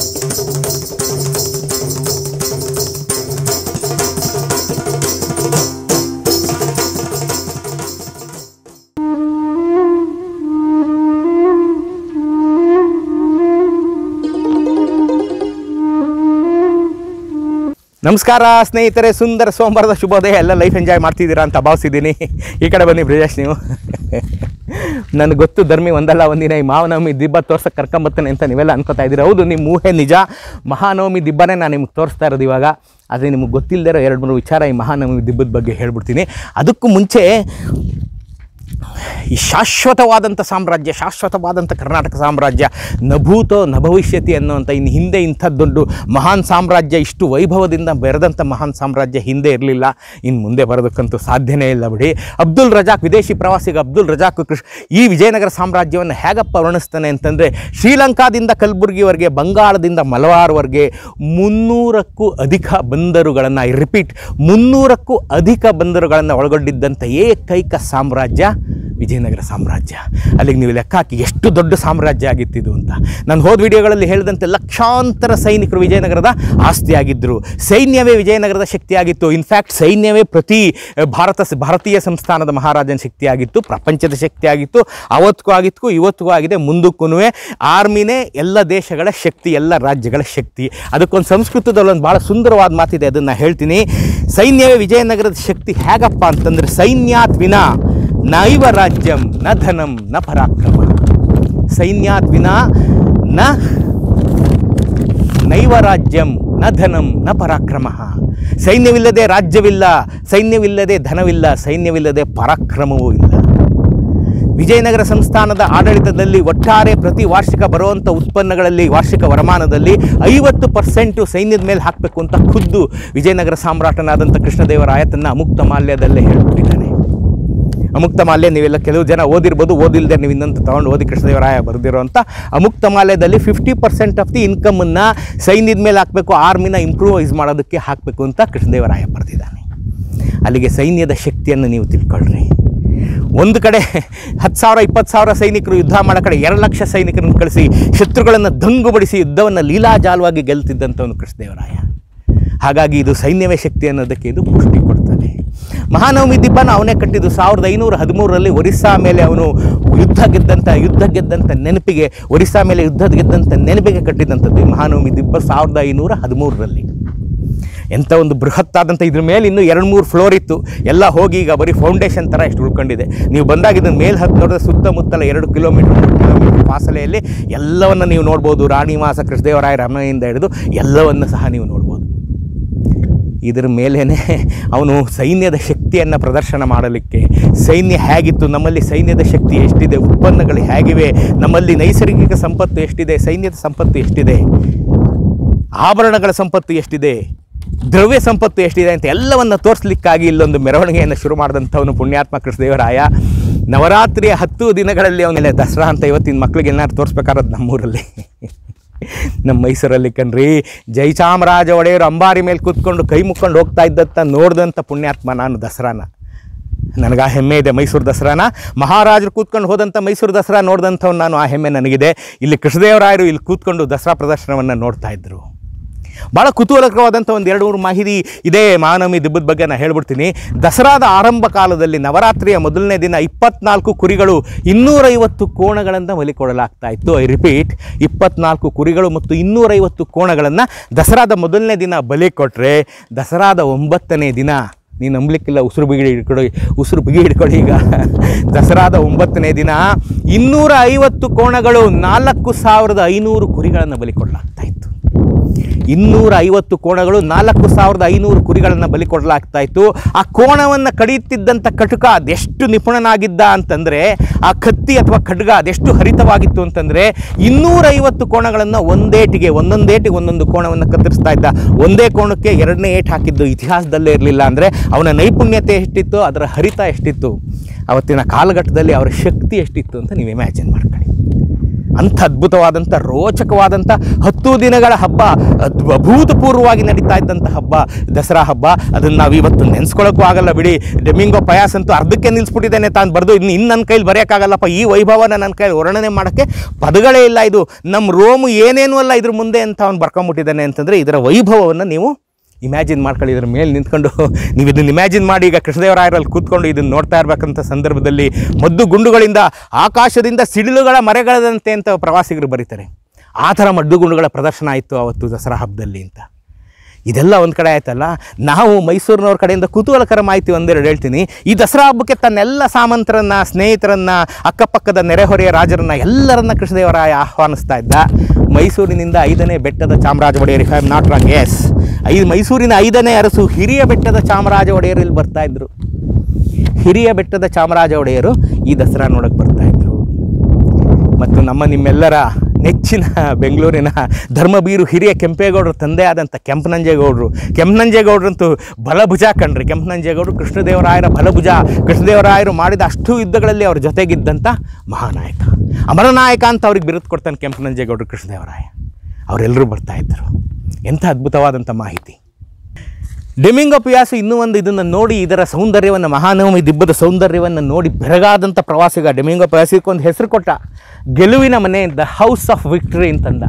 ನಮಸ್ಕಾರ ಸ್ನೇಹಿತರೆ ಸುಂದರ ಸೋಮವಾರದ ಶುಭೋದಯ ಎಲ್ಲ ಲೈಫ್ ಎಂಜಾಯ್ ಮಾಡ್ತಿದ್ದೀರಾ ಅಂತ ಭಾವಿಸಿದ್ದೀನಿ ಈ ಕಡೆ ಬನ್ನಿ ಬ್ರಿಜೇಶ್ ನೀವು ನನಗೆ ಗೊತ್ತು ಧರ್ಮಿ ಒಂದಲ್ಲ ಒಂದಿನ ಈ ಮಾವನವಮಿ ದಿಬ್ಬ ತೋರ್ಸಕ್ಕೆ ಕರ್ಕೊಂಬರ್ತಾನೆ ಅಂತ ನೀವೆಲ್ಲ ಅನ್ಕೋತಾ ಇದ್ದೀರಿ ಹೌದು ನಿಮ್ಮ ಊಹೆ ನಿಜ ಮಹಾನವಮಿ ದಿಬ್ಬನೇ ನಾನು ನಿಮ್ಗೆ ತೋರಿಸ್ತಾ ಇರೋದು ಇವಾಗ ಆದರೆ ನಿಮಗೆ ಗೊತ್ತಿಲ್ಲದೆ ಇರೋ ಎರಡು ಮೂರು ವಿಚಾರ ಈ ಮಹಾನವಮಿ ದಿಬ್ಬದ ಬಗ್ಗೆ ಹೇಳ್ಬಿಡ್ತೀನಿ ಅದಕ್ಕೂ ಮುಂಚೆ ಈ ಶಾಶ್ವತವಾದಂಥ ಸಾಮ್ರಾಜ್ಯ ಶಾಶ್ವತವಾದಂಥ ಕರ್ನಾಟಕ ಸಾಮ್ರಾಜ್ಯ ನಭೂತೋ ನಭವಿಷ್ಯತಿ ಅನ್ನುವಂಥ ಇನ್ನು ಹಿಂದೆ ಇಂಥದ್ದೊಂದು ಮಹಾನ್ ಸಾಮ್ರಾಜ್ಯ ಇಷ್ಟು ವೈಭವದಿಂದ ಬೆರೆದಂಥ ಮಹಾನ್ ಸಾಮ್ರಾಜ್ಯ ಹಿಂದೆ ಇರಲಿಲ್ಲ ಇನ್ನು ಮುಂದೆ ಬರೋದಕ್ಕಂತೂ ಸಾಧ್ಯನೇ ಇಲ್ಲ ಬಿಡಿ ಅಬ್ದುಲ್ ರಜಾಕ್ ವಿದೇಶಿ ಪ್ರವಾಸಿಗ ಅಬ್ದುಲ್ ರಜಾಕ್ ಕೃಷ್ ಈ ವಿಜಯನಗರ ಸಾಮ್ರಾಜ್ಯವನ್ನು ಹೇಗಪ್ಪ ವರ್ಣಿಸ್ತಾನೆ ಅಂತಂದರೆ ಶ್ರೀಲಂಕಾದಿಂದ ಕಲಬುರಗಿವರೆಗೆ ಬಂಗಾಳದಿಂದ ಮಲವಾರ್ವರೆಗೆ ಮುನ್ನೂರಕ್ಕೂ ಅಧಿಕ ಬಂದರುಗಳನ್ನು ಐ ರಿಪೀಟ್ ಮುನ್ನೂರಕ್ಕೂ ಅಧಿಕ ಬಂದರುಗಳನ್ನು ಒಳಗೊಂಡಿದ್ದಂಥ ಏಕೈಕ ಸಾಮ್ರಾಜ್ಯ ವಿಜಯನಗರ ಸಾಮ್ರಾಜ್ಯ ಅಲ್ಲಿಗೆ ನೀವು ಲೆಕ್ಕ ಹಾಕಿ ಎಷ್ಟು ದೊಡ್ಡ ಸಾಮ್ರಾಜ್ಯ ಆಗಿತ್ತಿದು ಅಂತ ನಾನು ಹೋದ ವಿಡಿಯೋಗಳಲ್ಲಿ ಹೇಳಿದಂತೆ ಲಕ್ಷಾಂತರ ಸೈನಿಕರು ವಿಜಯನಗರದ ಆಸ್ತಿಯಾಗಿದ್ದರು ಸೈನ್ಯವೇ ವಿಜಯನಗರದ ಶಕ್ತಿಯಾಗಿತ್ತು ಇನ್ಫ್ಯಾಕ್ಟ್ ಸೈನ್ಯವೇ ಪ್ರತಿ ಭಾರತ ಭಾರತೀಯ ಸಂಸ್ಥಾನದ ಮಹಾರಾಜನ ಶಕ್ತಿಯಾಗಿತ್ತು ಪ್ರಪಂಚದ ಶಕ್ತಿಯಾಗಿತ್ತು ಅವತ್ತಿಗೂ ಆಗಿತ್ತು ಇವತ್ತಿಗೂ ಆಗಿದೆ ಮುಂದಕ್ಕೂ ಆರ್ಮಿನೇ ಎಲ್ಲ ದೇಶಗಳ ಶಕ್ತಿ ಎಲ್ಲ ರಾಜ್ಯಗಳ ಶಕ್ತಿ ಅದಕ್ಕೊಂದು ಸಂಸ್ಕೃತದಲ್ಲಿ ಒಂದು ಭಾಳ ಸುಂದರವಾದ ಮಾತಿದೆ ಅದನ್ನು ಹೇಳ್ತೀನಿ ಸೈನ್ಯವೇ ವಿಜಯನಗರದ ಶಕ್ತಿ ಹೇಗಪ್ಪ ಅಂತಂದರೆ ಸೈನ್ಯಾತ್ ವಿನಾ ನೈವ ರಾಜ್ಯಂ ನ ಧನಂ ನ ಪರಾಕ್ರಮ ಸೈನ್ಯಾತ್ ವಿನಾ ನ ನೈವ ರಾಜ್ಯಂ ನ ಧನಂ ನ ಪರಾಕ್ರಮ ಸೈನ್ಯವಿಲ್ಲದೆ ರಾಜ್ಯವಿಲ್ಲ ಸೈನ್ಯವಿಲ್ಲದೆ ಧನವಿಲ್ಲ ಸೈನ್ಯವಿಲ್ಲದೆ ಪರಾಕ್ರಮವೂ ಇಲ್ಲ ವಿಜಯನಗರ ಸಂಸ್ಥಾನದ ಆಡಳಿತದಲ್ಲಿ ಒಟ್ಟಾರೆ ಪ್ರತಿ ವಾರ್ಷಿಕ ಬರುವಂಥ ಉತ್ಪನ್ನಗಳಲ್ಲಿ ವಾರ್ಷಿಕ ವರಮಾನದಲ್ಲಿ ಐವತ್ತು ಪರ್ಸೆಂಟು ಸೈನ್ಯದ ಮೇಲೆ ಹಾಕಬೇಕು ಅಂತ ಖುದ್ದು ವಿಜಯನಗರ ಸಾಮ್ರಾಟನಾದಂಥ ಕೃಷ್ಣದೇವರಾಯ ತನ್ನ ಅಮುಕ್ತ ಮಾಲ್ಯದಲ್ಲೇ ಹೇಳ್ಬಿಟ್ಟಿದ್ದಾನೆ ಅಮುಕ್ತ ಮಾಲ್ಯ ನೀವೆಲ್ಲ ಕೆಲವು ಜನ ಓದಿರ್ಬೋದು ಓದಿಲ್ಲದೆ ನೀವು ಇನ್ನೊಂದು ತೊಗೊಂಡು ಓದಿ ಕೃಷ್ಣದೇವರಾಯ ಬರೆದಿರೋಂಥ ಅಮುಕ್ತ ಮಾಲ್ಯದಲ್ಲಿ ಫಿಫ್ಟಿ ಪರ್ಸೆಂಟ್ ಆಫ್ ದಿ ಇನ್ಕಮನ್ನು ಸೈನ್ಯದ ಮೇಲೆ ಹಾಕಬೇಕು ಆರ್ಮಿನ ಇಂಪ್ರೂವೈಸ್ ಮಾಡೋದಕ್ಕೆ ಹಾಕಬೇಕು ಅಂತ ಕೃಷ್ಣದೇವರಾಯ ಬರೆದಿದ್ದಾನೆ ಅಲ್ಲಿಗೆ ಸೈನ್ಯದ ಶಕ್ತಿಯನ್ನು ನೀವು ತಿಳ್ಕೊಳ್ರಿ ಒಂದು ಕಡೆ ಹತ್ತು ಸಾವಿರ ಇಪ್ಪತ್ತು ಸಾವಿರ ಸೈನಿಕರು ಯುದ್ಧ ಮಾಡೋ ಕಡೆ ಎರಡು ಲಕ್ಷ ಸೈನಿಕರನ್ನು ಕಳಿಸಿ ಶತ್ರುಗಳನ್ನು ದಂಗುಬಡಿಸಿ ಯುದ್ಧವನ್ನು ಲೀಲಾಜಾಲವಾಗಿ ಗೆಲ್ತಿದ್ದಂಥ ಒಂದು ಕೃಷ್ಣದೇವರಾಯ ಹಾಗಾಗಿ ಇದು ಸೈನ್ಯವೇ ಶಕ್ತಿ ಅನ್ನೋದಕ್ಕೆ ಇದು ಪುಷ್ಟಿ ಕೊಡ್ತದೆ ಮಹಾನವಮಿ ದಿಬ್ಬನ ಅವನೇ ಕಟ್ಟಿದ್ದು ಸಾವಿರದ ಐನೂರ ಹದಿಮೂರರಲ್ಲಿ ಒರಿಸ್ಸಾ ಮೇಲೆ ಅವನು ಯುದ್ಧ ಗೆದ್ದಂಥ ಯುದ್ಧ ಗೆದ್ದಂಥ ನೆನಪಿಗೆ ಒರಿಸ್ಸಾ ಮೇಲೆ ಯುದ್ಧ ಗೆದ್ದಂಥ ನೆನಪಿಗೆ ಕಟ್ಟಿದಂಥದ್ದು ಈ ಮಹಾನವಮಿ ದಿಬ್ಬ ಸಾವಿರದ ಐನೂರ ಹದಿಮೂರರಲ್ಲಿ ಎಂಥ ಒಂದು ಬೃಹತ್ತಾದಂಥ ಇದ್ರ ಮೇಲೆ ಇನ್ನೂ ಎರಡು ಮೂರು ಫ್ಲೋರ್ ಇತ್ತು ಎಲ್ಲ ಹೋಗಿ ಈಗ ಬರೀ ಫೌಂಡೇಶನ್ ಥರ ಇಷ್ಟು ಉಳ್ಕೊಂಡಿದೆ ನೀವು ಬಂದಾಗ ಇದನ್ನ ಮೇಲೆ ಹತ್ತು ನೋಡಿದ್ರೆ ಸುತ್ತಮುತ್ತಲ ಎರಡು ಕಿಲೋಮೀಟರ್ ಮೂರು ಕಿಲೋಮೀಟರ್ ಫಾಸಲೆಯಲ್ಲಿ ಎಲ್ಲವನ್ನು ನೀವು ನೋಡ್ಬೋದು ರಾಣಿವಾಸ ಕೃಷ್ಣದೇವರಾಯ ರಮಣೆಯಿಂದ ಹಿಡಿದು ಎಲ್ಲವನ್ನು ಸಹ ನೀವು ನೋಡ್ಬೋದು ಇದರ ಮೇಲೇ ಅವನು ಸೈನ್ಯದ ಶಕ್ತಿಯನ್ನು ಪ್ರದರ್ಶನ ಮಾಡಲಿಕ್ಕೆ ಸೈನ್ಯ ಹೇಗಿತ್ತು ನಮ್ಮಲ್ಲಿ ಸೈನ್ಯದ ಶಕ್ತಿ ಎಷ್ಟಿದೆ ಉತ್ಪನ್ನಗಳು ಹೇಗಿವೆ ನಮ್ಮಲ್ಲಿ ನೈಸರ್ಗಿಕ ಸಂಪತ್ತು ಎಷ್ಟಿದೆ ಸೈನ್ಯದ ಸಂಪತ್ತು ಎಷ್ಟಿದೆ ಆಭರಣಗಳ ಸಂಪತ್ತು ಎಷ್ಟಿದೆ ದ್ರವ್ಯ ಸಂಪತ್ತು ಎಷ್ಟಿದೆ ಅಂತ ಎಲ್ಲವನ್ನು ತೋರಿಸ್ಲಿಕ್ಕಾಗಿ ಇಲ್ಲೊಂದು ಮೆರವಣಿಗೆಯನ್ನು ಶುರು ಮಾಡಿದಂಥವನು ಪುಣ್ಯಾತ್ಮ ಕೃಷ್ಣದೇವರಾಯ ನವರಾತ್ರಿಯ ಹತ್ತು ದಿನಗಳಲ್ಲಿ ಅವನೆಲ್ಲ ದಸರಾ ಅಂತ ಇವತ್ತಿನ ಮಕ್ಕಳಿಗೆ ಏನಾದ್ರು ತೋರಿಸ್ಬೇಕಾರದು ನಮ್ಮೂರಲ್ಲಿ ನಮ್ಮ ಮೈಸೂರಲ್ಲಿ ಕಣ್ರಿ ಜಯಚಾಮರಾಜ ಒಡೆಯರು ಅಂಬಾರಿ ಮೇಲೆ ಕೂತ್ಕೊಂಡು ಕೈ ಮುಕ್ಕೊಂಡು ಹೋಗ್ತಾ ಇದ್ದಂಥ ನೋಡಿದಂಥ ಪುಣ್ಯಾತ್ಮ ನಾನು ದಸರಾನ ನನಗೆ ಆ ಹೆಮ್ಮೆ ಇದೆ ಮೈಸೂರು ದಸರಾನ ಮಹಾರಾಜರು ಕೂತ್ಕೊಂಡು ಹೋದಂಥ ಮೈಸೂರು ದಸರಾ ನೋಡಿದಂಥವ್ನು ನಾನು ಆ ಹೆಮ್ಮೆ ನನಗಿದೆ ಇಲ್ಲಿ ಕೃಷ್ಣದೇವರಾಯರು ಇಲ್ಲಿ ಕೂತ್ಕೊಂಡು ದಸರಾ ಪ್ರದರ್ಶನವನ್ನು ನೋಡ್ತಾ ಇದ್ದರು ಭಾಳ ಕುತೂಹಲಕರವಾದಂಥ ಒಂದು ಎರಡು ಮೂರು ಮಾಹಿತಿ ಇದೇ ಮಹಾನವಮಿ ದಿಬ್ಬದ ಬಗ್ಗೆ ನಾನು ಹೇಳ್ಬಿಡ್ತೀನಿ ದಸರಾದ ಆರಂಭ ಕಾಲದಲ್ಲಿ ನವರಾತ್ರಿಯ ಮೊದಲನೇ ದಿನ ಇಪ್ಪತ್ನಾಲ್ಕು ಕುರಿಗಳು ಇನ್ನೂರೈವತ್ತು ಕೋಣಗಳನ್ನು ಬಲಿಕೊಡಲಾಗ್ತಾ ಇತ್ತು ಐ ರಿಪೀಟ್ ಇಪ್ಪತ್ನಾಲ್ಕು ಕುರಿಗಳು ಮತ್ತು ಇನ್ನೂರೈವತ್ತು ಕೋಣಗಳನ್ನು ದಸರಾದ ಮೊದಲನೇ ದಿನ ಬಲಿ ಕೊಟ್ಟರೆ ದಸರಾದ ಒಂಬತ್ತನೇ ದಿನ ನೀನು ನಂಬಲಿಕ್ಕಿಲ್ಲ ಉಸಿರು ಬಿಗಿ ಹಿಡ್ಕೊಳ್ಳಿ ಉಸಿರು ಬಿಗಿ ಹಿಡ್ಕೊಳ್ಳಿ ಈಗ ದಸರಾದ ಒಂಬತ್ತನೇ ದಿನ ಇನ್ನೂರ ಐವತ್ತು ಕೋಣಗಳು ನಾಲ್ಕು ಸಾವಿರದ ಐನೂರು ಕುರಿಗಳನ್ನು ಬಲಿ ಕೊಡಲಾಗ್ತಾ ಇತ್ತು ಇನ್ನೂರ ಐವತ್ತು ಕೋಣಗಳು ನಾಲ್ಕು ಸಾವಿರದ ಐನೂರು ಕುರಿಗಳನ್ನು ಬಲಿ ಕೊಡಲಾಗ್ತಾ ಇತ್ತು ಆ ಕೋಣವನ್ನು ಕಡಿಯುತ್ತಿದ್ದಂಥ ಕಟುಕ ಅದೆಷ್ಟು ನಿಪುಣನಾಗಿದ್ದ ಅಂತಂದರೆ ಆ ಕತ್ತಿ ಅಥವಾ ಖಡ್ಗ ಅದೆಷ್ಟು ಹರಿತವಾಗಿತ್ತು ಅಂತಂದರೆ ಇನ್ನೂರೈವತ್ತು ಕೋಣಗಳನ್ನು ಒಂದೇಟಿಗೆ ಒಂದೊಂದೇಟಿಗೆ ಒಂದೊಂದು ಕೋಣವನ್ನು ಕತ್ತರಿಸ್ತಾ ಇದ್ದ ಒಂದೇ ಕೋಣಕ್ಕೆ ಎರಡನೇ ಏಟು ಹಾಕಿದ್ದು ಇತಿಹಾಸದಲ್ಲೇ ಇರಲಿಲ್ಲ ಅಂದರೆ ಅವನ ನೈಪುಣ್ಯತೆ ಎಷ್ಟಿತ್ತು ಅದರ ಹರಿತ ಎಷ್ಟಿತ್ತು ಅವತ್ತಿನ ಕಾಲಘಟ್ಟದಲ್ಲಿ ಅವರ ಶಕ್ತಿ ಎಷ್ಟಿತ್ತು ಅಂತ ನೀವು ಇಮ್ಯಾಜಿನ್ ಮಾಡ್ಕೊಳ್ಳಿ ಅಂಥ ಅದ್ಭುತವಾದಂಥ ರೋಚಕವಾದಂಥ ಹತ್ತು ದಿನಗಳ ಹಬ್ಬ ಅದ್ಭು- ಅಭೂತಪೂರ್ವವಾಗಿ ನಡೀತಾ ಇದ್ದಂಥ ಹಬ್ಬ ದಸರಾ ಹಬ್ಬ ಅದನ್ನು ನಾವು ಇವತ್ತು ನೆನೆಸ್ಕೊಳ್ಳೋಕ್ಕೂ ಆಗಲ್ಲ ಬಿಡಿ ಡೆಮಿಂಗೋ ಪಯಾಸ್ ಅಂತೂ ಅರ್ಧಕ್ಕೆ ನಿಲ್ಲಿಸ್ಬಿಟ್ಟಿದ್ದೇನೆ ತಾನು ಬರೆದು ಇನ್ನು ಇನ್ನು ನನ್ನ ಕೈಲಿ ಬರೆಯೋಕ್ಕಾಗಲ್ಲಪ್ಪ ಈ ವೈಭವನ ನನ್ನ ಕೈಲಿ ವರ್ಣನೆ ಮಾಡೋಕ್ಕೆ ಪದಗಳೇ ಇಲ್ಲ ಇದು ನಮ್ಮ ರೋಮು ಏನೇನೂ ಅಲ್ಲ ಇದ್ರ ಮುಂದೆ ಅಂತ ಅವ್ನು ಬರ್ಕೊಂಬಿಟ್ಟಿದ್ದಾನೆ ಅಂತಂದರೆ ಇದರ ವೈಭವವನ್ನು ನೀವು ಇಮ್ಯಾಜಿನ್ ಮಾಡ್ಕೊಳ್ಳಿ ಇದ್ರ ಮೇಲೆ ನಿಂತ್ಕೊಂಡು ನೀವು ಇದನ್ನು ಇಮ್ಯಾಜಿನ್ ಮಾಡಿ ಈಗ ಕೃಷ್ಣದೇವರಾಯರಲ್ಲಿ ಕೂತ್ಕೊಂಡು ಇದನ್ನು ನೋಡ್ತಾ ಇರಬೇಕಂತ ಸಂದರ್ಭದಲ್ಲಿ ಮದ್ದು ಗುಂಡುಗಳಿಂದ ಆಕಾಶದಿಂದ ಸಿಡಿಲುಗಳ ಮರೆಗಳದಂತೆ ಅಂತ ಪ್ರವಾಸಿಗರು ಬರೀತಾರೆ ಆ ಥರ ಮದ್ದು ಗುಂಡುಗಳ ಪ್ರದರ್ಶನ ಆಯಿತು ಅವತ್ತು ದಸರಾ ಹಬ್ಬದಲ್ಲಿ ಅಂತ ಇದೆಲ್ಲ ಒಂದು ಕಡೆ ಆಯ್ತಲ್ಲ ನಾವು ಮೈಸೂರಿನವ್ರ ಕಡೆಯಿಂದ ಕುತೂಹಲಕರ ಮಾಹಿತಿ ಒಂದೆರಡು ಹೇಳ್ತೀನಿ ಈ ದಸರಾ ಹಬ್ಬಕ್ಕೆ ತನ್ನೆಲ್ಲ ಸಾಮಂತರನ್ನ ಸ್ನೇಹಿತರನ್ನ ಅಕ್ಕಪಕ್ಕದ ನೆರೆಹೊರೆಯ ರಾಜರನ್ನ ಎಲ್ಲರನ್ನ ಕೃಷ್ಣದೇವರಾಯ ಆಹ್ವಾನಿಸ್ತಾ ಇದ್ದ ಮೈಸೂರಿನಿಂದ ಐದನೇ ಬೆಟ್ಟದ Chamaraja Wodeyar if I am not wrong yes ಐದು ಮೈಸೂರಿನ ಐದನೇ ಅರಸು ಹಿರಿಯ ಬೆಟ್ಟದ ಚಾಮರಾಜ ಒಡೆಯರು ಇಲ್ಲಿ ಬರ್ತಾ ಇದ್ರು ಹಿರಿಯ ಬೆಟ್ಟದ ಚಾಮರಾಜ ಒಡೆಯರು ಈ ದಸರಾ ನೋಡಕ್ಕೆ ಬರ್ತಾ ಇದ್ರು ಮತ್ತು ನಮ್ಮ ನಿಮ್ಮೆಲ್ಲರ ನೆಚ್ಚಿನ ಬೆಂಗಳೂರಿನ ಧರ್ಮಬೀರು ಹಿರಿಯ ಕೆಂಪೇಗೌಡರು ತಂದೆ ಆದಂಥ ಕೆಂಪನಂಜೇಗೌಡರು ಕೆಂಪನಂಜೇಗೌಡರಂತೂ ಬಲಭುಜ ಕಣ್ರಿ ಕೆಂಪನಂಜೇಗೌಡರು ಕೃಷ್ಣದೇವರಾಯರ ಬಲಭುಜ ಕೃಷ್ಣದೇವರಾಯರು ಮಾಡಿದ ಅಷ್ಟು ಯುದ್ಧಗಳಲ್ಲಿ ಅವ್ರ ಜೊತೆಗಿದ್ದಂಥ ಮಹಾನಾಯಕ ಅಮರನಾಯಕ ಅಂತ ಅವ್ರಿಗೆ ಬಿರುದು ಕೊಡ್ತಾನೆ ಕೆಂಪನಂಜೇಗೌಡರು ಕೃಷ್ಣದೇವರಾಯ ಅವರೆಲ್ಲರೂ ಬರ್ತಾ ಇದ್ದರು ಎಂಥ ಅದ್ಭುತವಾದಂಥ ಮಾಹಿತಿ ಡೆಮಿಂಗೋ ಪಿಯಾಸು ಇನ್ನೂ ಒಂದು ಇದನ್ನು ನೋಡಿ ಇದರ ಸೌಂದರ್ಯವನ್ನು ಮಹಾನವಮಿ ದಿಬ್ಬದ ಸೌಂದರ್ಯವನ್ನು ನೋಡಿ ಬೆರಗಾದಂಥ ಪ್ರವಾಸಿಗ ಡೆಮಿಂಗೋ ಪಿಯಾಸಿಗೊಂದು ಹೆಸರು ಕೊಟ್ಟ ಗೆಲುವಿನ ಮನೆ ದ ಹೌಸ್ ಆಫ್ ವಿಕ್ಟ್ರಿ ಅಂತಂದ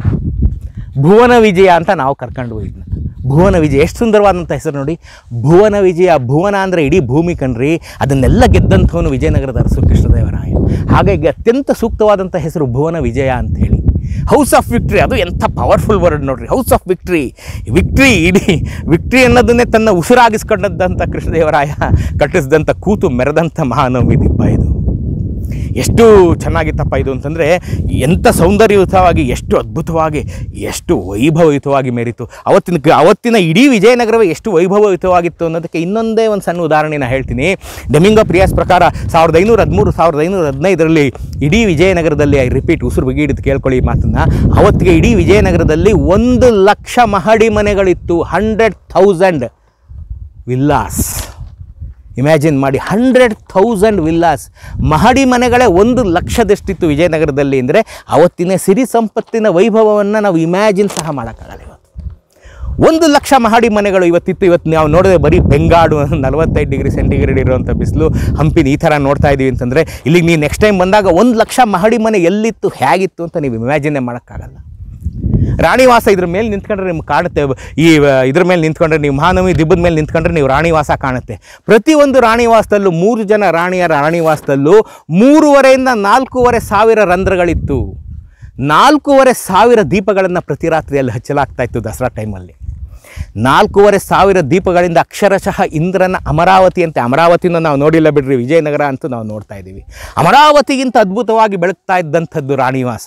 ಭುವನ ವಿಜಯ ಅಂತ ನಾವು ಕರ್ಕೊಂಡು ಹೋಗಿದ್ನ ಭುವನ ವಿಜಯ ಎಷ್ಟು ಸುಂದರವಾದಂಥ ಹೆಸರು ನೋಡಿ ಭುವನ ವಿಜಯ ಭುವನ ಅಂದರೆ ಇಡೀ ಭೂಮಿ ಕಣ್ರಿ ಅದನ್ನೆಲ್ಲ ಗೆದ್ದಂಥವನು ವಿಜಯನಗರದ ಅರಸು ಕೃಷ್ಣದೇವರಾಯ ಹಾಗಾಗಿ ಅತ್ಯಂತ ಸೂಕ್ತವಾದಂಥ ಹೆಸರು ಭುವನ ವಿಜಯ ಅಂತ ಹೇಳಿ ಹೌಸ್ ಆಫ್ ವಿಕ್ಟ್ರಿ ಅದು ಎಂಥ ಪವರ್ಫುಲ್ ವರ್ಡ್ ನೋಡ್ರಿ ಹೌಸ್ ಆಫ್ ವಿಕ್ಟ್ರಿ ವಿಕ್ಟ್ರಿ ಇಡೀ ವಿಕ್ಟ್ರಿ ಅನ್ನೋದನ್ನೇ ತನ್ನ ಉಸಿರಾಗಿಸ್ಕೊಂಡಂಥ ಕೃಷ್ಣದೇವರಾಯ ಕಟ್ಟಿಸಿದಂಥ ಕೂತು ಮೆರೆದಂಥ ಮಹಾನವಮಿ ದಿಬ್ಬ ಇದು ಎಷ್ಟು ಚೆನ್ನಾಗಿತ್ತಪ್ಪ ಇದು ಅಂತಂದರೆ ಎಂಥ ಸೌಂದರ್ಯಯುತವಾಗಿ ಎಷ್ಟು ಅದ್ಭುತವಾಗಿ ಎಷ್ಟು ವೈಭವಯುತವಾಗಿ ಮೇರಿತು ಅವತ್ತಿನ ಅವತ್ತಿನ ಇಡೀ ವಿಜಯನಗರವೇ ಎಷ್ಟು ವೈಭವಯುತವಾಗಿತ್ತು ಅನ್ನೋದಕ್ಕೆ ಇನ್ನೊಂದೇ ಒಂದು ಸಣ್ಣ ಉದಾಹರಣೆನ ಹೇಳ್ತೀನಿ ಡೆಮಿಂಗೋ ಪ್ರಿಯಾಸ್ ಪ್ರಕಾರ ಸಾವಿರದ ಐನೂರ ಹದಿಮೂರು ಸಾವಿರದ ಐನೂರ ಹದಿನೈದರಲ್ಲಿ ಇಡೀ ವಿಜಯನಗರದಲ್ಲಿ ಐ ರಿಪೀಟ್ ಉಸಿರು ಬಿಗಿಡಿದು ಕೇಳ್ಕೊಳ್ಳಿ ಈ ಮಾತನ್ನು ಅವತ್ತಿಗೆ ಇಡೀ ವಿಜಯನಗರದಲ್ಲಿ ಒಂದು ಲಕ್ಷ ಮಹಡಿ ಮನೆಗಳಿತ್ತು ಹಂಡ್ರೆಡ್ ಥೌಸಂಡ್ ವಿಲ್ಲಾಸ್ ಇಮ್ಯಾಜಿನ್ ಮಾಡಿ ಹಂಡ್ರೆಡ್ ಥೌಸಂಡ್ ವಿಲ್ಲಾಸ್ ಮಹಡಿ ಮನೆಗಳೇ ಒಂದು ಲಕ್ಷದಷ್ಟಿತ್ತು ವಿಜಯನಗರದಲ್ಲಿ ಅಂದರೆ ಅವತ್ತಿನ ಸಿರಿ ಸಂಪತ್ತಿನ ವೈಭವವನ್ನು ನಾವು ಇಮ್ಯಾಜಿನ್ ಸಹ ಮಾಡೋಕ್ಕಾಗಲ್ಲ ಇವತ್ತು ಒಂದು ಲಕ್ಷ ಮಹಡಿ ಮನೆಗಳು ಇವತ್ತಿತ್ತು ಇವತ್ತು ನಾವು ನೋಡಿದ್ರೆ ಬರೀ ಬೆಂಗಾಡು ನಲವತ್ತೈದು ಡಿಗ್ರಿ ಸೆಂಟಿಗ್ರೇಡ್ ಇರುವಂಥ ಬಿಸಿಲು ಹಂಪಿನ ಈ ಥರ ನೋಡ್ತಾ ಇದ್ದೀವಿ ಅಂತಂದರೆ ಇಲ್ಲಿಗೆ ನೀವು ನೆಕ್ಸ್ಟ್ ಟೈಮ್ ಬಂದಾಗ ಒಂದು ಲಕ್ಷ ಮಹಡಿ ಮನೆ ಎಲ್ಲಿತ್ತು ಹೇಗಿತ್ತು ಅಂತ ನೀವು ಇಮ್ಯಾಜಿನೇ ಮಾಡೋಕ್ಕಾಗಲ್ಲ ರಾಣಿವಾಸ ಇದ್ರ ಮೇಲೆ ನಿಂತ್ಕೊಂಡ್ರೆ ನಿಮ್ಗೆ ಕಾಣುತ್ತೆ ಈ ಆ, ಇದ್ರ ಮೇಲೆ ನಿಂತ್ಕೊಂಡ್ರೆ ನೀವು ಮಹಾನವಮಿ ದಿಬ್ಬದ ಮೇಲೆ ನಿಂತ್ಕೊಂಡ್ರೆ ನೀವು ರಾಣಿವಾಸ ಕಾಣುತ್ತೆ ಪ್ರತಿಯೊಂದು ರಾಣಿವಾಸದಲ್ಲೂ ಮೂರು ಜನ ರಾಣಿಯರ ರಾಣಿವಾಸದಲ್ಲೂ ಮೂರುವರೆಯಿಂದ ನಾಲ್ಕೂವರೆ ಸಾವಿರ ರಂಧ್ರಗಳಿತ್ತು ನಾಲ್ಕೂವರೆ ಸಾವಿರ ದೀಪಗಳನ್ನು ಪ್ರತಿ ರಾತ್ರಿಯಲ್ಲಿ ಹಚ್ಚಲಾಗ್ತಾ ಇತ್ತು ದಸರಾ ಟೈಮಲ್ಲಿ ನಾಲ್ಕೂವರೆ ಸಾವಿರ ದೀಪಗಳಿಂದ ಅಕ್ಷರಶಃ ಇಂದ್ರನ ಅಮರಾವತಿ ಅಂತೆ ಅಮರಾವತಿನ ನಾವು ನೋಡಿಲ್ಲ ಬಿಡ್ರಿ ವಿಜಯನಗರ ಅಂತೂ ನಾವು ನೋಡ್ತಾ ಇದ್ದೀವಿ ಅಮರಾವತಿಗಿಂತ ಅದ್ಭುತವಾಗಿ ಬೆಳಗ್ತಾ ಇದ್ದಂಥದ್ದು ರಾಣಿವಾಸ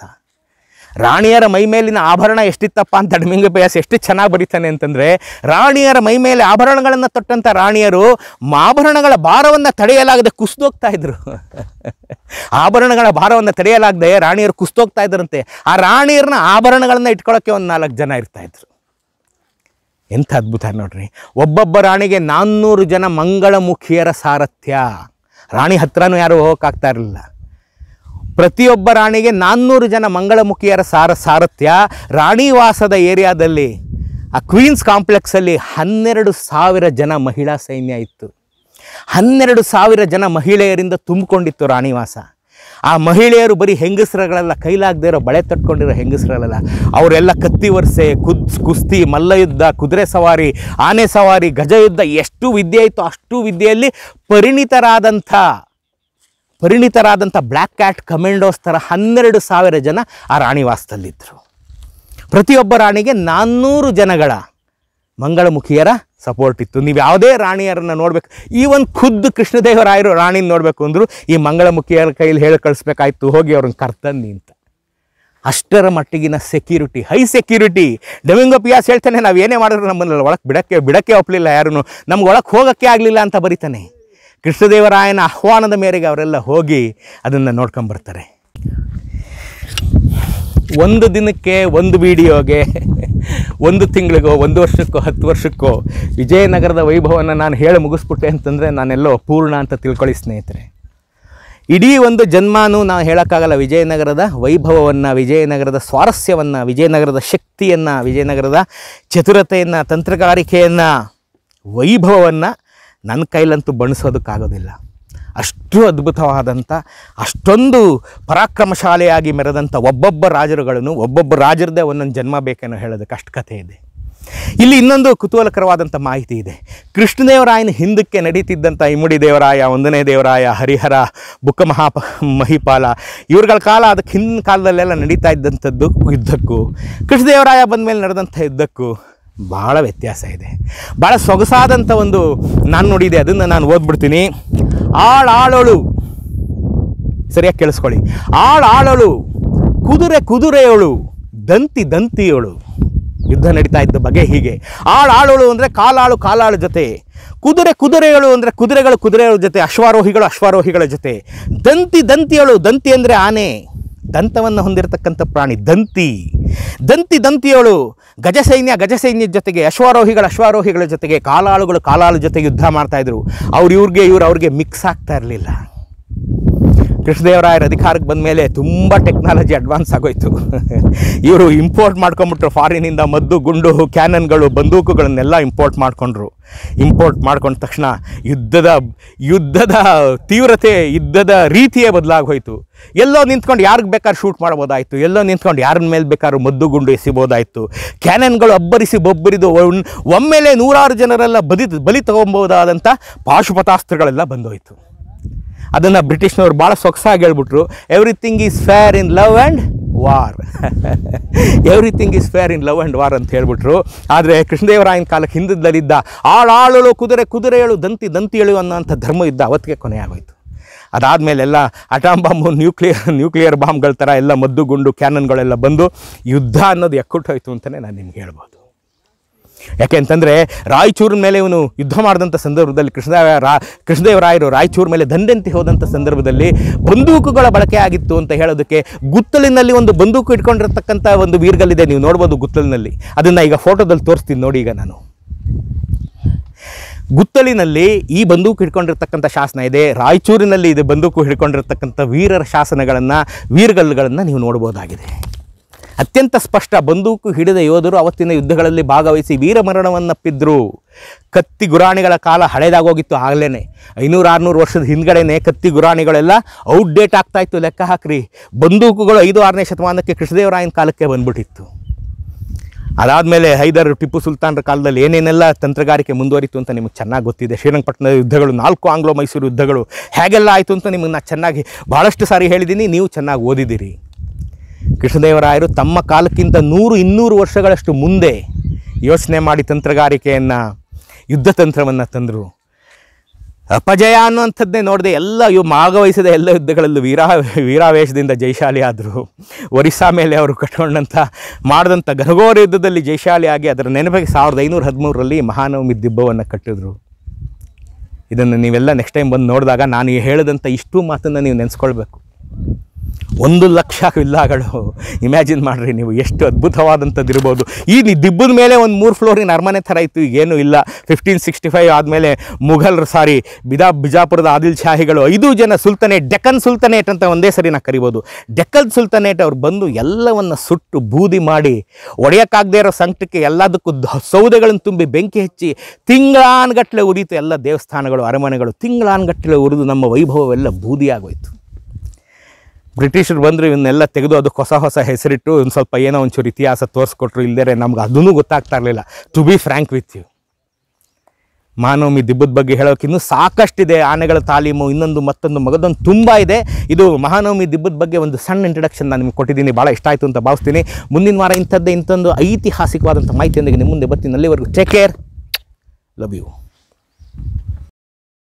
ರಾಣಿಯರ ಮೈಮೇಲಿನ ಆಭರಣ ಎಷ್ಟಿತ್ತಪ್ಪ ಅಂತ ಡಮಿಂಗ ಪಯಾಸ್ ಎಷ್ಟು ಚೆನ್ನಾಗಿ ಬರೀತಾನೆ ಅಂತಂದರೆ ರಾಣಿಯರ ಮೈಮೇಲೆ ಆಭರಣಗಳನ್ನು ತೊಟ್ಟಂಥ ರಾಣಿಯರು ಮ- ಆಭರಣಗಳ ಭಾರವನ್ನು ತಡೆಯಲಾಗದೆ ಕುಸಿದೋಗ್ತಾ ಇದ್ರು ಆಭರಣಗಳ ಭಾರವನ್ನು ತಡೆಯಲಾಗದೆ ರಾಣಿಯರು ಕುಸಿದೋಗ್ತಾ ಇದ್ರಂತೆ ಆ ರಾಣಿಯರನ್ನ ಆಭರಣಗಳನ್ನು ಇಟ್ಕೊಳ್ಳೋಕ್ಕೆ ಒಂದು ನಾಲ್ಕು ಜನ ಇರ್ತಾಯಿದ್ರು ಎಂಥ ಅದ್ಭುತ ನೋಡ್ರಿ ಒಬ್ಬೊಬ್ಬ ರಾಣಿಗೆ ನಾನ್ನೂರು ಜನ ಮಂಗಳಮುಖಿಯರ ಸಾರಥ್ಯ ರಾಣಿ ಹತ್ರನೂ ಯಾರೂ ಹೋಗೋಕ್ಕಾಗ್ತಾ ಇರಲಿಲ್ಲ ಪ್ರತಿಯೊಬ್ಬ ರಾಣಿಗೆ ನಾನ್ನೂರು ಜನ ಮಂಗಳಮುಖಿಯರ ಸಾರ ಸಾರಥ್ಯ ರಾಣಿವಾಸದ ಏರಿಯಾದಲ್ಲಿ ಆ ಕ್ವೀನ್ಸ್ ಕಾಂಪ್ಲೆಕ್ಸಲ್ಲಿ ಹನ್ನೆರಡು ಸಾವಿರ ಜನ ಮಹಿಳಾ ಸೈನ್ಯ ಇತ್ತು ಹನ್ನೆರಡು ಸಾವಿರ ಜನ ಮಹಿಳೆಯರಿಂದ ತುಂಬಿಕೊಂಡಿತ್ತು ರಾಣಿವಾಸ ಆ ಮಹಿಳೆಯರು ಬರೀ ಹೆಂಗಸರುಗಳೆಲ್ಲ ಕೈಲಾಗದೇ ಇರೋ ಬಳೆ ತಟ್ಕೊಂಡಿರೋ ಹೆಂಗಸರಲ್ಲ ಅವರೆಲ್ಲ ಕತ್ತಿ ವರ್ಷೆ ಕುದ್ ಕುಸ್ತಿ ಮಲ್ಲಯುದ್ಧ ಕುದುರೆ ಸವಾರಿ ಆನೆ ಸವಾರಿ ಗಜಯುದ್ಧ ಎಷ್ಟು ವಿದ್ಯೆ ಇತ್ತು ಅಷ್ಟು ವಿದ್ಯೆಯಲ್ಲಿ ಪರಿಣಿತರಾದಂಥ ಪರಿಣಿತರಾದಂಥ ಬ್ಲ್ಯಾಕ್ ಕ್ಯಾಟ್ ಕಮೆಂಡೋಸ್ ಥರ ಹನ್ನೆರಡು ಸಾವಿರ ಜನ ಆ ರಾಣಿವಾಸದಲ್ಲಿದ್ದರು ಪ್ರತಿಯೊಬ್ಬ ರಾಣಿಗೆ ನಾನ್ನೂರು ಜನಗಳ ಮಂಗಳಮುಖಿಯರ ಸಪೋರ್ಟ್ ಇತ್ತು ನೀವು ಯಾವುದೇ ರಾಣಿಯರನ್ನು ನೋಡಬೇಕು ಈವನ್ ಖುದ್ದು ಕೃಷ್ಣದೇವರಾಯರು ರಾಣಿನ ನೋಡಬೇಕು ಅಂದರು ಈ ಮಂಗಳಮುಖಿಯರ ಕೈಲಿ ಹೇಳಿ ಕಳಿಸ್ಬೇಕಾಯ್ತು ಹೋಗಿ ಅವ್ರನ್ನ ಕರ್ತನ್ನಿ ಅಂತ ಅಷ್ಟರ ಮಟ್ಟಿಗಿನ security high security Domingo Paes ಹೇಳ್ತಾನೆ ನಾವು ಏನೇ ಮಾಡಿದ್ರು ನಮ್ಮನ್ನ ಒಳಗೆ ಬಿಡಕ್ಕೆ ಬಿಡಕ್ಕೆ ಒಪ್ಪಲಿಲ್ಲ ಯಾರೂ ನಮ್ಗೆ ಒಳಗೆ ಹೋಗೋಕ್ಕೆ ಆಗಲಿಲ್ಲ ಅಂತ ಬರೀತಾನೆ ಕೃಷ್ಣದೇವರಾಯನ ಆಹ್ವಾನದ ಮೇರೆಗೆ ಅವರೆಲ್ಲ ಹೋಗಿ ಅದನ್ನು ನೋಡ್ಕೊಂಬರ್ತಾರೆ ಒಂದು ದಿನಕ್ಕೆ ಒಂದು ವಿಡಿಯೋಗೆ ಒಂದು ತಿಂಗಳಿಗೋ ಒಂದು ವರ್ಷಕ್ಕೋ ಹತ್ತು ವರ್ಷಕ್ಕೋ ವಿಜಯನಗರದ ವೈಭವನ ನಾನು ಹೇಳಿ ಮುಗಿಸ್ಬಿಟ್ಟೆ ಅಂತಂದರೆ ನಾನೆಲ್ಲೋ ಪೂರ್ಣ ಅಂತ ತಿಳ್ಕೊಳ್ಳಿ ಸ್ನೇಹಿತರೆ ಇಡೀ ಒಂದು ಜನ್ಮಾನು ನಾವು ಹೇಳೋಕ್ಕಾಗಲ್ಲ ವಿಜಯನಗರದ ವೈಭವವನ್ನು ವಿಜಯನಗರದ ಸ್ವಾರಸ್ಯವನ್ನು ವಿಜಯನಗರದ ಶಕ್ತಿಯನ್ನು ವಿಜಯನಗರದ ಚತುರತೆಯನ್ನು ತಂತ್ರಗಾರಿಕೆಯನ್ನು ವೈಭವವನ್ನು ನನ್ನ ಕೈಲಂತೂ ಬಣಿಸೋದಕ್ಕಾಗೋದಿಲ್ಲ ಅಷ್ಟು ಅದ್ಭುತವಾದಂಥ ಅಷ್ಟೊಂದು ಪರಾಕ್ರಮಶಾಲಿಯಾಗಿ ಮೆರೆದಂಥ ಒಬ್ಬೊಬ್ಬ ರಾಜರುಗಳನ್ನು ಒಬ್ಬೊಬ್ಬ ರಾಜರದೇ ಒಂದೊಂದು ಜನ್ಮ ಬೇಕೇನೋ ಹೇಳೋದಕ್ಕೆ ಅಷ್ಟು ಕಥೆ ಇದೆ ಇಲ್ಲಿ ಇನ್ನೊಂದು ಕುತೂಹಲಕರವಾದಂಥ ಮಾಹಿತಿ ಇದೆ ಕೃಷ್ಣದೇವರಾಯನ ಹಿಂದಕ್ಕೆ ನಡೀತಿದ್ದಂಥ ಇಮ್ಮಡಿ ದೇವರಾಯ ಒಂದನೇ ದೇವರಾಯ ಹರಿಹರ ಬುಕ್ಕ ಮಹಾಪ ಮಹಿಪಾಲ ಇವ್ರುಗಳ ಕಾಲ ಅದಕ್ಕೆ ಹಿಂದಿನ ಕಾಲದಲ್ಲೆಲ್ಲ ನಡೀತಾ ಇದ್ದಂಥದ್ದು ಯುದ್ಧಕ್ಕೂ ಕೃಷ್ಣದೇವರಾಯ ಬಂದ ಮೇಲೆ ನಡೆದಂಥ ಯುದ್ಧಕ್ಕೂ ಭಾಳ ವ್ಯತ್ಯಾಸ ಇದೆ ಭಾಳ ಸೊಗಸಾದಂಥ ಒಂದು ನಾನು ನೋಡಿದೆ ಅದನ್ನು ನಾನು ಓದ್ಬಿಡ್ತೀನಿ ಆಳಾಳೋಳು ಸರಿಯಾಗಿ ಕೇಳಿಸ್ಕೊಳ್ಳಿ ಆಳಾಳಳು ಕುದುರೆ ಕುದುರೆಯೋಳು ದಂತಿ ದಂತಿಯೋಳು ಯುದ್ಧ ನಡೀತಾ ಇದ್ದ ಬಗೆ ಹೀಗೆ ಆಳಾಳೋಳು ಅಂದರೆ ಕಾಲಾಳು ಕಾಲಾಳು ಜೊತೆ ಕುದುರೆ ಕುದುರೆಗಳು ಅಂದರೆ ಕುದುರೆಗಳು ಕುದುರೆಗಳ ಜೊತೆ ಅಶ್ವಾರೋಹಿಗಳು ಅಶ್ವಾರೋಹಿಗಳ ಜೊತೆ ದಂತಿ ದಂತಿಯೋಳು ದಂತಿ ಅಂದರೆ ಆನೆ ದಂತವನ್ನು ಹೊಂದಿರತಕ್ಕಂಥ ಪ್ರಾಣಿ ದಂತಿ ದಂತಿ ದಂತಿಯೋಳು ಗಜಸೈನ್ಯ ಗಜಸೈನ್ಯದ ಜೊತೆಗೆ ಅಶ್ವಾರೋಹಿಗಳ ಅಶ್ವಾರೋಹಿಗಳ ಜೊತೆಗೆ ಕಾಲಾಳುಗಳು ಕಾಲಾಳು ಜೊತೆಗೆ ಯುದ್ಧ ಮಾಡ್ತಾಯಿದ್ರು ಅವ್ರು ಇವ್ರಿಗೆ ಇವ್ರು ಅವ್ರಿಗೆ ಮಿಕ್ಸ್ ಆಗ್ತಾ ಇರಲಿಲ್ಲ ಕೃಷ್ಣದೇವರಾಯರ ಅಧಿಕಾರಕ್ಕೆ ಬಂದ ಮೇಲೆ ತುಂಬ ಟೆಕ್ನಾಲಜಿ ಅಡ್ವಾನ್ಸ್ ಆಗೋಯ್ತು ಇವರು ಇಂಪೋರ್ಟ್ ಮಾಡ್ಕೊಂಬಿಟ್ರು ಫಾರಿನಿಂದ ಮದ್ದು ಗುಂಡು ಕ್ಯಾನನ್ಗಳು ಬಂದೂಕುಗಳನ್ನೆಲ್ಲ ಇಂಪೋರ್ಟ್ ಮಾಡಿಕೊಂಡ್ರು ಇಂಪೋರ್ಟ್ ಮಾಡ್ಕೊಂಡ ತಕ್ಷಣ ಯುದ್ಧದ ಯುದ್ಧದ ತೀವ್ರತೆ ಯುದ್ಧದ ರೀತಿಯೇ ಬದಲಾಗೋಯ್ತು ಎಲ್ಲೋ ನಿಂತ್ಕೊಂಡು ಯಾರಿಗೆ ಬೇಕಾದ್ರೂ ಶೂಟ್ ಮಾಡ್ಬೋದಾಯಿತು ಎಲ್ಲೋ ನಿಂತ್ಕೊಂಡು ಯಾರ ಮೇಲೆ ಬೇಕಾದ್ರೂ ಮದ್ದು ಗುಂಡು ಎಸಿಬೋದಾಯಿತು ಕ್ಯಾನನ್ಗಳು ಅಬ್ಬರಿಸಿ ಬೊಬ್ಬರಿದು ಒನ್- ಒಮ್ಮೆಲೆ ನೂರಾರು ಜನರೆಲ್ಲ ಬದಿ ಬಲಿ ತಗೊಬೋದಾದಂಥ ಪಾಶುಪತಾಸ್ತ್ರಗಳೆಲ್ಲ ಬಂದೋಯ್ತು ಅದನ್ನು ಬ್ರಿಟಿಷ್ನವ್ರು ಭಾಳ ಸೊಗಸಾಗಿ ಹೇಳ್ಬಿಟ್ರು everything is fair in love and war everything is fair in love and war ಅಂತ ಹೇಳ್ಬಿಟ್ರು ಆದರೆ ಕೃಷ್ಣದೇವರಾಯನ ಕಾಲಕ್ಕೆ ಹಿಂದದಲ್ಲಿದ್ದ ಆಳಾಳಲು ಕುದುರೆ ಕುದುರೆಗಳು ದಂತಿ ದಂತಿಯಳು ಅನ್ನೋಂಥ ಧರ್ಮ ಯುದ್ಧ ಅವತ್ತಿಗೆ ಕೊನೆಯಾಗೋಯ್ತು ಅದಾದಮೇಲೆ ಎಲ್ಲ ಅಟಾಮ್ ಬಾಂಬು ನ್ಯೂಕ್ಲಿಯರ್ ನ್ಯೂಕ್ಲಿಯರ್ ಬಾಂಬ್ಗಳ ಥರ ಎಲ್ಲ ಮದ್ದು ಗುಂಡು ಕ್ಯಾನನ್ಗಳೆಲ್ಲ ಬಂದು ಯುದ್ಧ ಅನ್ನೋದು ಎಕ್ಕುಟ್ಟೋಯ್ತು ಅಂತಲೇ ನಾನು ನಿಮ್ಗೆ ಹೇಳ್ಬೋದು ಯಾಕೆಂತಂದರೆ ರಾಯಚೂರಿನ ಮೇಲೆ ಇವನು ಯುದ್ಧ ಮಾಡಿದಂಥ ಸಂದರ್ಭದಲ್ಲಿ ಕೃಷ್ಣದೇವ ರಾ ಕೃಷ್ಣದೇವರಾಯರು ರಾಯಚೂರು ಮೇಲೆ ದಂಡೆಂತಿ ಹೋದಂಥ ಸಂದರ್ಭದಲ್ಲಿ ಬಂದೂಕುಗಳ ಬಳಕೆ ಆಗಿತ್ತು ಅಂತ ಹೇಳೋದಕ್ಕೆ ಗುತ್ತಲಿನಲ್ಲಿ ಒಂದು ಬಂದೂಕು ಇಟ್ಕೊಂಡಿರ್ತಕ್ಕಂಥ ಒಂದು ವೀರ್ಗಲ್ಲಿದೆ ನೀವು ನೋಡ್ಬೋದು ಗುತ್ತಲಿನಲ್ಲಿ ಅದನ್ನು ಈಗ ಫೋಟೋದಲ್ಲಿ ತೋರಿಸ್ತೀನಿ ನೋಡಿ ಈಗ ನಾನು ಗುತ್ತಲಿನಲ್ಲಿ ಈ ಬಂದೂಕು ಹಿಡ್ಕೊಂಡಿರ್ತಕ್ಕಂಥ ಶಾಸನ ಇದೆ ರಾಯಚೂರಿನಲ್ಲಿ ಇದು ಬಂದೂಕು ಹಿಡ್ಕೊಂಡಿರ್ತಕ್ಕಂಥ ವೀರರ ಶಾಸನಗಳನ್ನು ವೀರ್ಗಲ್ಲುಗಳನ್ನು ನೀವು ನೋಡ್ಬೋದಾಗಿದೆ ಅತ್ಯಂತ ಸ್ಪಷ್ಟ ಬಂದೂಕು ಹಿಡಿದ ಯೋಧರು ಅವತ್ತಿನ ಯುದ್ಧಗಳಲ್ಲಿ ಭಾಗವಹಿಸಿ ವೀರಮರಣವನ್ನಪ್ಪಿದ್ರು ಕತ್ತಿ ಗುರಾಣಿಗಳ ಕಾಲ ಹಳೇದಾಗೋಗಿತ್ತು ಆಗಲೇ ಐನೂರು ಆರುನೂರು ವರ್ಷದ ಹಿಂದ್ಗಡೆನೆ ಕತ್ತಿ ಗುರಾಣಿಗಳೆಲ್ಲ ಔಟ್ಡೇಟ್ ಆಗ್ತಾ ಇತ್ತು ಲೆಕ್ಕ ಹಾಕ್ರಿ ಬಂದೂಕುಗಳು ಐದು ಆರನೇ ಶತಮಾನಕ್ಕೆ ಕೃಷ್ಣದೇವರಾಯನ ಕಾಲಕ್ಕೆ ಬಂದ್ಬಿಟ್ಟಿತ್ತು ಅದಾದಮೇಲೆ ಹೈದರ್ ಟಿಪ್ಪು ಸುಲ್ತಾನರ ಕಾಲದಲ್ಲಿ ಏನೇನೆಲ್ಲ ತಂತ್ರಗಾರಿಕೆ ಮುಂದುವರಿತು ಅಂತ ನಿಮಗೆ ಚೆನ್ನಾಗಿ ಗೊತ್ತಿದೆ ಶ್ರೀರಂಗಪಟ್ಟಣದ ಯುದ್ಧಗಳು ನಾಲ್ಕು ಆಂಗ್ಲೋ ಮೈಸೂರು ಯುದ್ಧಗಳು ಹೇಗೆಲ್ಲ ಆಯಿತು ಅಂತ ನಿಮಗೆ ನಾನು ಚೆನ್ನಾಗಿ ಭಾಳಷ್ಟು ಸಾರಿ ಹೇಳಿದ್ದೀನಿ ನೀವು ಚೆನ್ನಾಗಿ ಓದಿದ್ದೀರಿ ಕೃಷ್ಣದೇವರಾಯರು ತಮ್ಮ ಕಾಲಕ್ಕಿಂತ ನೂರು ಇನ್ನೂರು ವರ್ಷಗಳಷ್ಟು ಮುಂದೆ ಯೋಚನೆ ಮಾಡಿ ತಂತ್ರಗಾರಿಕೆಯನ್ನು ಯುದ್ಧ ತಂತ್ರವನ್ನು ತಂದರು ಅಪಜಯ ಅನ್ನುವಂಥದ್ದೇ ನೋಡಿದೆ ಎಲ್ಲ ಇವು ಭಾಗವಹಿಸಿದ ಎಲ್ಲ ಯುದ್ಧಗಳಲ್ಲೂ ವೀರಾ ವೀರಾವೇಶದಿಂದ ಜಯಶಾಲಿ ಆದರು ಒರಿಸ್ಸಾ ಮೇಲೆ ಅವರು ಕಟ್ಕೊಂಡಂಥ ಮಾಡಿದಂಥ ಘನಘೋರ ಯುದ್ಧದಲ್ಲಿ ಜಯಶಾಲಿ ಆಗಿ ಅದರ ನೆನಪಿಗೆ ಸಾವಿರದ ಐನೂರ ಹದಿಮೂರರಲ್ಲಿ ಮಹಾನವಮಿ ದಿಬ್ಬವನ್ನು ಕಟ್ಟಿದ್ರು ಇದನ್ನು ನೀವೆಲ್ಲ ನೆಕ್ಸ್ಟ್ ಟೈಮ್ ಬಂದು ನೋಡಿದಾಗ ನಾನು ಈ ಹೇಳಿದಂಥ ಇಷ್ಟು ಮಾತನ್ನು ನೀವು ನೆನೆಸ್ಕೊಳ್ಬೇಕು ಒಂದು ಲಕ್ಷ ವಿಲ್ಲಾಗಳು ಇಮ್ಯಾಜಿನ್ ಮಾಡಿರಿ ನೀವು ಎಷ್ಟು ಅದ್ಭುತವಾದಂಥದ್ದು ಇರ್ಬೋದು ಈ ನಿ- ದಿಬ್ಬದ ಮೇಲೆ ಒಂದು ಮೂರು ಫ್ಲೋರಿನ ಅರಮನೆ ಥರ ಇತ್ತು ಈಗೇನು ಇಲ್ಲ ಫಿಫ್ಟೀನ್ ಸಿಕ್ಸ್ಟಿ ಫೈವ್ ಆದಮೇಲೆ ಮುಘಲ್ರು ಸಾರಿ ಬಿದಾ ಬಿಜಾಪುರದ ಆದಿಲ್ ಶಾಹಿಗಳು ಐದು ಜನ ಸುಲ್ತಾನೇಟ್ ಡೆಕ್ಕನ್ ಸುಲ್ತಾನೇಟ್ ಅಂತ ಒಂದೇ ಸರಿ ನಾ ಕರಿಬೋದು ಡೆಕ್ಕನ್ ಸುಲ್ತಾನೇಟ್ ಅವ್ರು ಬಂದು ಎಲ್ಲವನ್ನು ಸುಟ್ಟು ಬೂದಿ ಮಾಡಿ ಒಡೆಯೋಕ್ಕಾಗದೇ ಇರೋ ಸಂಕಟಕ್ಕೆ ಎಲ್ಲದಕ್ಕೂ ದ- ಸೌದೆಗಳನ್ನು ತುಂಬಿ ಬೆಂಕಿ ಹಚ್ಚಿ ತಿಂಗಳಾನ್ಗಟ್ಟಲೆ ಉರಿತು ಎಲ್ಲ ದೇವಸ್ಥಾನಗಳು ಅರಮನೆಗಳು ತಿಂಗಳಾನ್ಗಟ್ಟಲೆ ಉರಿದು ನಮ್ಮ ವೈಭವವೆಲ್ಲ ಬೂದಿಯಾಗೋಯ್ತು ಬ್ರಿಟಿಷರು ಬಂದರು ಇವನ್ನೆಲ್ಲ ತೆಗೆದು ಅದಕ್ಕೆ ಹೊಸ ಹೊಸ ಹೆಸರಿಟ್ಟು ಒಂದು ಸ್ವಲ್ಪ ಏನೋ ಒಂಚೂರು ಇತಿಹಾಸ ತೋರಿಸ್ಕೊಟ್ರು ಇಲ್ಲದೇ ನಮ್ಗೆ ಅದನ್ನೂ ಗೊತ್ತಾಗ್ತಾ ಇರಲಿಲ್ಲ to be frank with you Mahanavami ದಿಬ್ಬದ ಬಗ್ಗೆ ಹೇಳೋಕೆ ಇನ್ನೂ ಸಾಕಷ್ಟಿದೆ ಆನೆಗಳ ತಾಲೀಮು ಇನ್ನೊಂದು ಮತ್ತೊಂದು ಮಗದೊಂದು ತುಂಬ ಇದೆ ಇದು ಮಹಾನವಮಿ ದಿಬ್ಬದ ಬಗ್ಗೆ ಒಂದು ಸಣ್ಣ ಇಂಟ್ರಡಕ್ಷನ್ ನಾನು ನಿಮ್ಗೆ ಕೊಟ್ಟಿದ್ದೀನಿ ಭಾಳ ಇಷ್ಟ ಆಯಿತು ಅಂತ ಭಾವಿಸ್ತೀನಿ ಮುಂದಿನ ವಾರ ಇಂಥದ್ದೇ ಇಂಥೊಂದು ಐತಿಹಾಸಿಕವಾದಂಥ ಮಾಹಿತಿಯೊಂದಿಗೆ ನಿಮ್ಮ ಮುಂದೆ ಬರ್ತೀನಿ ಅಲ್ಲಿವರೆಗೂ ಟೇಕ್ ಕೇರ್ ಲವ್ ಯು